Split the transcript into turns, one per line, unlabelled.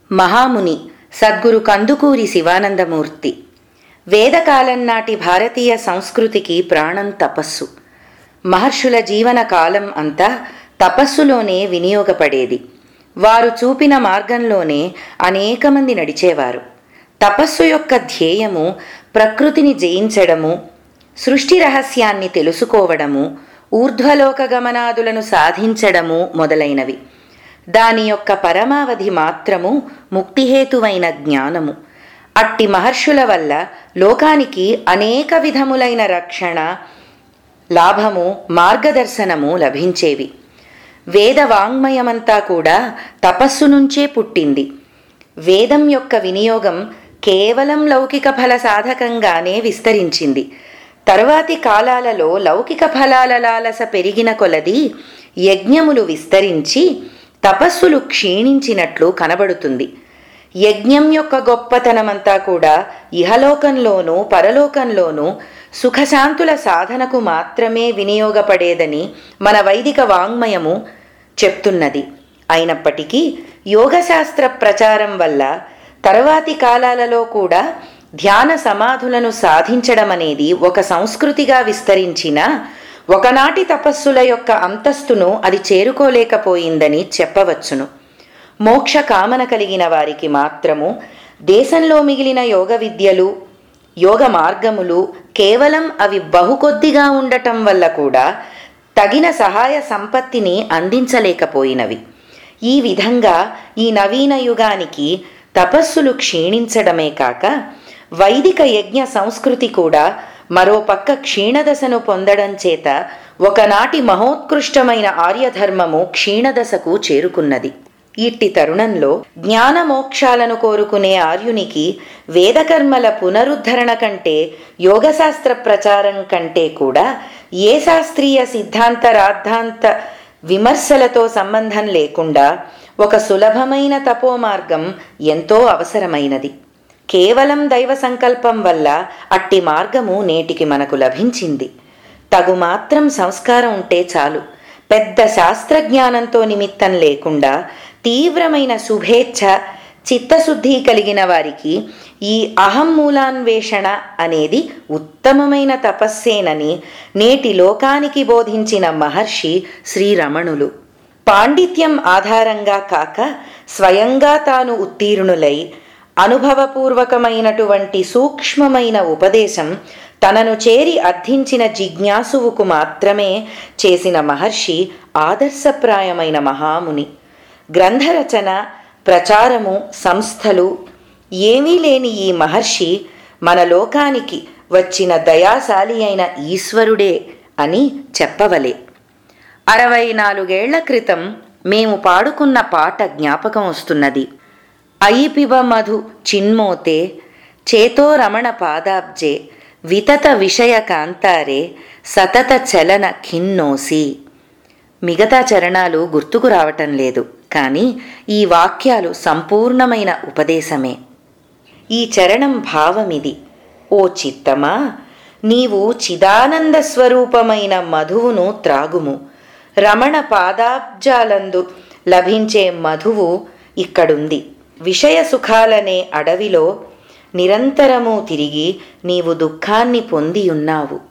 మహాముని సద్గురు కందుకూరి శివానందమూర్తి వేదకాలం నాటి భారతీయ సంస్కృతికి ప్రాణం తపస్సు మహర్షుల జీవన కాలం అంతా తపస్సులోనే వినియోగపడేది వారు చూపిన మార్గంలోనే అనేక మంది నడిచేవారు తపస్సు యొక్క ధ్యేయము ప్రకృతిని జయించడము సృష్టి రహస్యాన్ని తెలుసుకోవడము ఊర్ధ్వలోక గమనాదులను సాధించడము మొదలైనవి దాని యొక్క పరమావధి మాత్రము ముక్తిహేతువైన జ్ఞానము అట్టి మహర్షుల వల్ల లోకానికి అనేక విధములైన రక్షణ లాభము మార్గదర్శనము లభించేవి వేద వాంగ్మయమంతా కూడా తపస్సు నుంచే పుట్టింది వేదం యొక్క వినియోగం కేవలం లౌకిక ఫల సాధకంగానే విస్తరించింది తరువాతి కాలాలలో లౌకిక ఫలాల లాలస పెరిగిన కొలది యజ్ఞములు విస్తరించి తపస్సులు క్షీణించినట్లు కనబడుతుంది యజ్ఞం యొక్క గొప్పతనమంతా కూడా ఇహలోకంలోనూ పరలోకంలోనూ సుఖశాంతుల సాధనకు మాత్రమే వినియోగపడేదని మన వైదిక వాంగ్మయము చెప్తున్నది అయినప్పటికీ యోగశాస్త్ర ప్రచారం వల్ల తరువాతి కాలాలలో కూడా ధ్యాన సమాధులను సాధించడం అనేది ఒక సంస్కృతిగా విస్తరించిన ఒకనాటి తపస్సుల యొక్క అంతస్తును అది చేరుకోలేకపోయిందని చెప్పవచ్చును మోక్ష కామన కలిగిన వారికి మాత్రము దేశంలో మిగిలిన యోగ విద్యలు యోగ మార్గములు కేవలం అవి బహుకొద్దిగా ఉండటం వల్ల కూడా తగిన సహాయ సంపత్తిని అందించలేకపోయినవి ఈ విధంగా ఈ నవీన యుగానికి తపస్సులు క్షీణించడమే కాక వైదిక యజ్ఞ సంస్కృతి కూడా మరోపక్క క్షీణదశను పొందడం చేత ఒకనాటి మహోత్కృష్టమైన ఆర్యధర్మము క్షీణదశకు చేరుకున్నది ఇట్టి తరుణంలో జ్ఞాన మోక్షాలను కోరుకునే ఆర్యునికి వేదకర్మల పునరుద్ధరణ కంటే యోగశాస్త్ర ప్రచారం కంటే కూడా ఏ శాస్త్రీయ సిద్ధాంత రాద్ధాంత విమర్శలతో సంబంధం లేకుండా ఒక సులభమైన తపో మార్గం ఎంతో అవసరమైనది కేవలం దైవ సంకల్పం వల్ల అట్టి మార్గము నేటికి మనకు లభించింది తగు మాత్రం సంస్కారం ఉంటే చాలు పెద్ద శాస్త్రజ్ఞానంతో నిమిత్తం లేకుండా తీవ్రమైన శుభేచ్ఛ చిత్తశుద్ధి కలిగిన వారికి ఈ అహం మూలాన్వేషణ అనేది ఉత్తమమైన తపస్సేనని నేటి లోకానికి బోధించిన మహర్షి శ్రీరమణులు పాండిత్యం ఆధారంగా కాక స్వయంగా తాను ఉత్తీర్ణులై అనుభవపూర్వకమైనటువంటి సూక్ష్మమైన ఉపదేశం తనను చేరి అర్థించిన జిజ్ఞాసువుకు మాత్రమే చేసిన మహర్షి ఆదర్శప్రాయమైన మహాముని గ్రంథరచన ప్రచారము సంస్థలు ఏమీ లేని ఈ మహర్షి మన లోకానికి వచ్చిన దయాశాలి అయిన ఈశ్వరుడే అని చెప్పవలే అరవై నాలుగేళ్ల క్రితం మేము పాడుకున్న పాట జ్ఞాపకం వస్తున్నది అయిపిబ మధు చిన్మోతే చేతో రమణ పాదాబ్జే వితత విషయ కాంతారే సతత చలన ఖిన్నోసి మిగతా చరణాలు గుర్తుకు రావటం లేదు కానీ ఈ వాక్యాలు సంపూర్ణమైన ఉపదేశమే ఈ చరణం భావమిది ఓ చిత్తమా నీవు చిదానంద స్వరూపమైన మధువును త్రాగుము రమణ పాదాబ్జాలందు లభించే మధువు ఇక్కడుంది విషయ సుఖాలనే అడవిలో నిరంతరము తిరిగి నీవు దుఃఖాన్ని పొంది ఉన్నావు